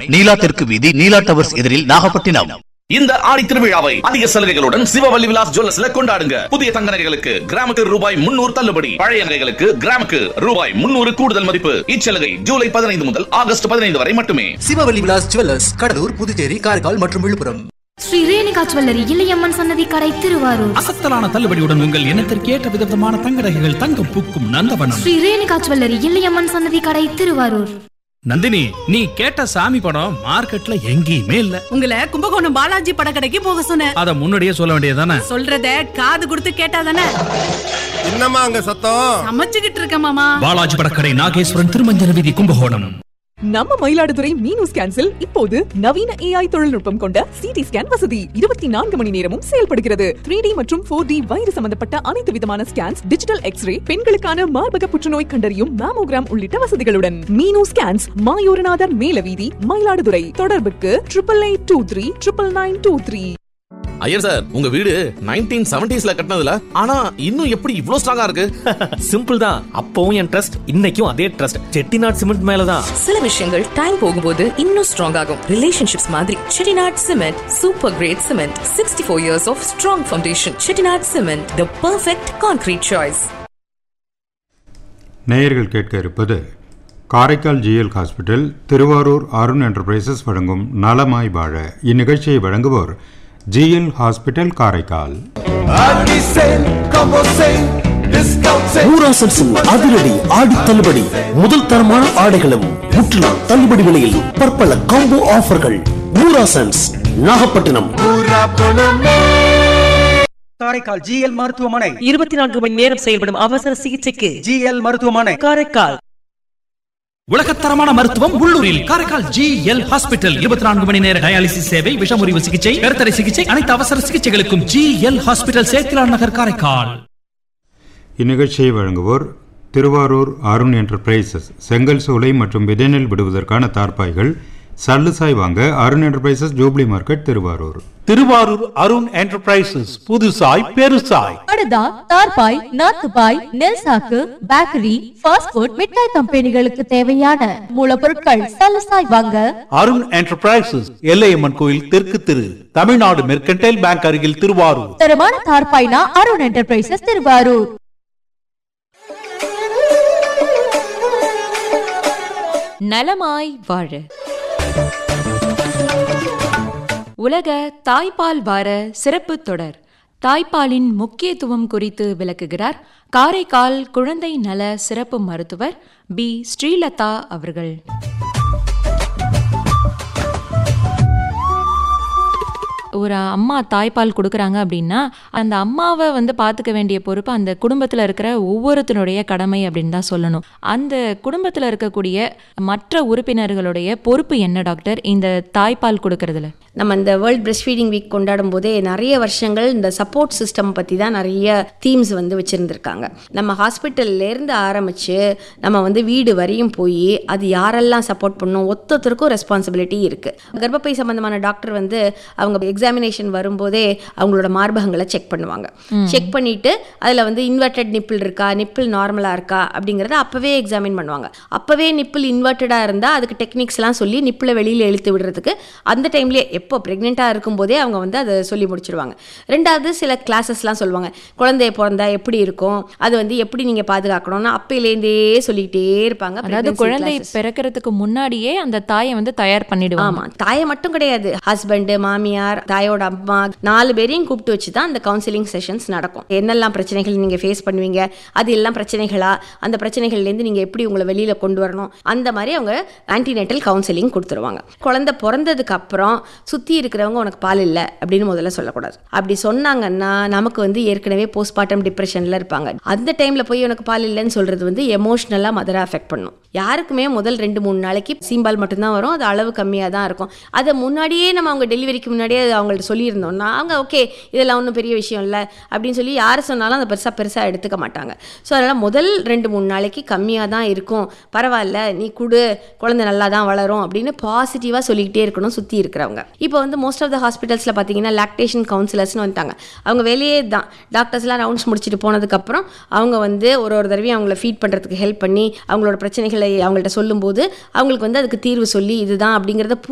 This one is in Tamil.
நீலா தெற்கு வீதி நீலா டவர்ஸ் எதிரில் நாகப்பட்டினம் இந்த ஆடி திருவிழாவை அதிக சலுகைகளுடன் சிவவல்லி விலாஸ் ஜுவல்லர்ஸ்ல கொண்டாடுங்க புதிய தங்க நகைகளுக்கு கிராமுக்கு ரூபாய் முன்னூறு தள்ளுபடி பழைய நகைகளுக்கு கிராமுக்கு ரூபாய் முன்னூறு கூடுதல் மதிப்பு இச்சலுகை ஜூலை பதினைந்து முதல் ஆகஸ்ட் பதினைந்து வரை மட்டுமே சிவவல்லி விலாஸ் ஜுவல்லர்ஸ் கடலூர் புதுச்சேரி காரைக்கால் மற்றும் விழுப்புரம் ஸ்ரீ ரேணுகா ஜுவல்லரி இளையம்மன் சன்னதி கடை திருவாரூர் அசத்தலான தள்ளுபடியுடன் உங்கள் எண்ணத்திற்கு ஏற்ற விதமான தங்க நகைகள் தங்கம் பூக்கும் நந்தவனம் ஸ்ரீ ரேணுகா ஜுவல்லரி இளையம்மன் சன்னதி கடை திருவாரூர் நந்தினி நீ கேட்ட சாமி படம் மார்க்கெட்ல எங்கேயுமே இல்ல உங்களை கும்பகோணம் பாலாஜி படக்கடைக்கு போக சொன்னேன் அத முன்னாடியே சொல்ல வேண்டியதானே சொல்றத காது கொடுத்து கேட்டாதானே என்னம்மா அங்க சத்தம் சமைச்சுக்கிட்டு இருக்க மாமா பாலாஜி படக்கடை நாகேஸ்வரன் திருமஞ்சன வீதி கும்பகோணம் நம்ம மயிலாடுதுறை மீனு ஸ்கேன்ஸில் இப்போது நவீன ஏஐ தொழில்நுட்பம் கொண்ட சிடி ஸ்கேன் வசதி இருபத்தி நான்கு மணி நேரமும் செயல்படுகிறது த்ரீ டி மற்றும் ஃபோர் டி வயிறு சம்பந்தப்பட்ட அனைத்து விதமான ஸ்கேன்ஸ் டிஜிட்டல் எக்ஸ்ரே பெண்களுக்கான மார்பக புற்றுநோய் கண்டறியும் மேமோகிராம் உள்ளிட்ட வசதிகளுடன் மீனு ஸ்கேன்ஸ் மாயூரநாதர் மேலவீதி மயிலாடுதுறை தொடர்புக்கு triple eight two three triple nine two three Iyer sir உங்க வீடு நைன்டீன் செவன்டிஸ்ல கட்டினதுல ஆனா இன்னும் எப்படி இவ்ளோ ஸ்ட்ராங்கா இருக்கு சிம்பிள் தான் அப்பவும் என் ட்ரஸ்ட் இன்னைக்கும் அதே ட்ரஸ்ட் செட்டிநாட் சிமெண்ட் மேலதான் சில விஷயங்கள் டைம் போகும்போது இன்னும் ஸ்ட்ராங் ஆகும் ரிலேஷன்ஷிப்ஸ் மாதிரி Chettinad cement super great cement sixty four years of strong foundation Chettinad cement the perfect concrete choice நேயர்கள் கேட்க இருப்பது Karaikal GL hospital Thiruvarur Arun enterprises வழங்கும் நலமாய் வாழ இந்நிகழ்ச்சியை வழங்குவோர் ஜிஎல் ஹாஸ்பிட்டல் காரைக்கால் ஊராசன்ஸின் அதிரடி ஆடி தள்ளுபடி முதல் தரமான ஆடைகளும் முற்றிலும் தள்ளுபடி விலையில் பற்பல காம்போ ஆஃபர்கள் ஊராசன்ஸ் நாகப்பட்டினம் காரைக்கால் ஜிஎல் மருத்துவமனை இருபத்தி நான்கு மணி நேரம் செயல்படும் அவசர சிகிச்சைக்கு ஜிஎல் மருத்துவமனை காரைக்கால் உலகத்தரமான மருத்துவம் உள்ளூரில் காரைக்கால் ஜி எல் ஹாஸ்பிட்டல் இருபத்தி நான்கு மணி நேர டயாலிசிஸ் சேவை விஷமுறிவு சிகிச்சை கருத்தடை சிகிச்சை அனைத்து அவசர சிகிச்சைகளுக்கும் ஜி எல் ஹாஸ்பிட்டல் சேத்திலான் நகர் காரைக்கால் இந்நிகழ்ச்சியை வழங்குவோர் திருவாரூர் அருண் என்டர்பிரைசஸ் செங்கல் சூளை மற்றும் விதைநெல் விடுவதற்கான தார்பாய்கள் சல்லுசாய் வாங்க Arun enterprises jubilee market Thiruvarur Thiruvarur Arun enterprises புதுசாய் பெருசாய் படுதா தார்பாய் நாத்துபாய் நெல் சாக்கு பேக்கரி ஃபாஸ்ட் ஃபுட் மிட்டாய் கம்பெனிகளுக்கு தேவையான மூலப்பொருட்கள் சலசாய் வாங்க அருண் என்டர்பிரைசஸ் எல்லையம்மன் கோயில் தெற்கு திரு தமிழ்நாடு மெர்கன்டைல் பேங்க் அருகில் திருவாரூர் தரமான தார்பாய்னா அருண் என்டர்பிரைசஸ் திருவாரூர் நலமாய் வாழ உலக தாய்ப்பால் வார சிறப்பு தொடர் தாய்ப்பாலின் முக்கியத்துவம் குறித்து விளக்குகிறார் காரைக்கால் குழந்தை நல சிறப்பு மருத்துவர் பி ஸ்ரீலதா அவர்கள் ஒரு அம்மா தாய்ப்பால் கொடுக்குறாங்க அப்படின்னா அந்த அம்மாவை வந்து பார்த்துக்க வேண்டிய பொறுப்பு அந்த குடும்பத்தில் இருக்கிற ஒவ்வொருத்தனுடைய கடமை அப்படின்னு தான் சொல்லணும் அந்த குடும்பத்தில் இருக்கக்கூடிய மற்ற உறுப்பினர்களுடைய பொறுப்பு என்ன டாக்டர் இந்த தாய்ப்பால் கொடுக்கறதுல நம்ம இந்த வேர்ல்ட் பிரஸ்ட் ஃபீடிங் வீக் கொண்டாடும் போதே நிறைய வருஷங்கள் இந்த சப்போர்ட் சிஸ்டம் பற்றி தான் நிறைய தீம்ஸ் வந்து வச்சுருந்துருக்காங்க நம்ம ஹாஸ்பிட்டல்லேருந்து ஆரம்பித்து நம்ம வந்து வீடு வரையும் போய் அது யாரெல்லாம் சப்போர்ட் பண்ணும் ஒத்தொத்தருக்கும் ரெஸ்பான்சிபிலிட்டி இருக்குது கர்ப்பப்பை சம்மந்தமான டாக்டர் வந்து அவங்க எக்ஸாமினேஷன் வரும்போதே அவங்களோட மார்பகங்களை செக் பண்ணுவாங்க செக் பண்ணிவிட்டு அதில் வந்து இன்வெர்டட் நிப்பிள் இருக்கா நிப்பிள் நார்மலாக இருக்கா அப்படிங்கிறத அப்போவே எக்ஸாமின் பண்ணுவாங்க அப்போவே நிப்பிள் இன்வெர்ட்டடாக இருந்தால் அதுக்கு டெக்னிக்ஸ்லாம் சொல்லி நிப்பிளை வெளியில் இழுத்து விடுறதுக்கு அந்த டைம்லேயே எப்போ ப்ரெக்னெண்ட்டாக இருக்கும்போதே அவங்க வந்து அதை சொல்லி முடிச்சிருவாங்க ரெண்டாவது சில கிளாஸஸ்லாம் சொல்லுவாங்க குழந்தைய பிறந்தா எப்படி இருக்கும் அது வந்து எப்படி நீங்கள் பாதுகாக்கணும்னு அப்பையிலேருந்தே சொல்லிக்கிட்டே இருப்பாங்க அதாவது pregnancy குழந்தை classes. பிறக்கிறதுக்கு முன்னாடியே அந்த தாயை வந்து தயார் பண்ணிடுவாங்க ஆமா தாயை மட்டும் கிடையாது ஹஸ்பண்டு மாமியார் தாயோட அம்மா நாலு பேரையும் கூப்பிட்டு வச்சு தான் அந்த கவுன்சிலிங் செஷன்ஸ் நடக்கும் என்னெல்லாம் பிரச்சனைகள் நீங்க ஃபேஸ் பண்ணுவீங்க அது எல்லாம் பிரச்சனைகளா அந்த பிரச்சனைகள்லேருந்து நீங்க எப்படி உங்களை வெளியில கொண்டு வரணும் அந்த மாதிரி அவங்க ஆன்டிநேட்டல் கவுன்சிலிங் கொடுத்துருவாங்க குழந்தை பிறந்ததுக்கு அப்புறம் சுத்தி இருக்கிறவங்க உனக்கு பால் இல்லை அப்படின்னு முதல்ல சொல்லக்கூடாது அப்படி சொன்னாங்கன்னா நமக்கு வந்து ஏற்கனவே போஸ்ட்மார்ட்டம் டிப்ரெஷன்ல இருப்பாங்க அந்த டைம்ல போய் உனக்கு பால் இல்லைன்னு சொல்றது வந்து எமோஷ்னலா மதரை அஃபெக்ட் பண்ணும் யாருக்குமே முதல் ரெண்டு மூணு நாளைக்கு சீம்பால் மட்டும்தான் வரும் அது அளவு கம்மியாக தான் இருக்கும் அதை முன்னாடியே நம்ம அவங்க டெலிவரிக்கு முன்னாடியே அது அவங்கள்ட்ட சொல்லியிருந்தோம்னா அவங்க ஓகே இதெல்லாம் ஒன்றும் பெரிய விஷயம் இல்லை அப்படின்னு சொல்லி யார் சொன்னாலும் அதை பெருசாக பெருசாக எடுத்துக்க மாட்டாங்க ஸோ அதனால் முதல் ரெண்டு மூணு நாளைக்கு கம்மியாக தான் இருக்கும் பரவாயில்ல நீ கொடு குழந்தை நல்லா தான் வளரும் அப்படின்னு பாசிட்டிவாக சொல்லிக்கிட்டே இருக்கணும் சுற்றி இருக்கிறவங்க இப்போ வந்து மோஸ்ட் ஆஃப் த ஹாஸ்பிட்டல்ஸில் பார்த்தீங்கன்னா லாக்டேஷன் கவுன்சிலர்ஸ்னு வந்துட்டாங்க அவங்க வேலையே தான் டாக்டர்ஸ்லாம் ரவுண்ட்ஸ் முடிச்சுட்டு போனதுக்கப்புறம் அவங்க வந்து ஒரு ஒரு தடவையும் அவங்கள ஃபீட் பண்ணுறதுக்கு ஹெல்ப் பண்ணி அவங்களோட பிரச்சனைகளை அவங்கள்ட்ட சொல்லும்போது அவங்களுக்கு வந்து அதுக்கு தீர்வு சொல்லி இதுதான் அப்படிங்கிறத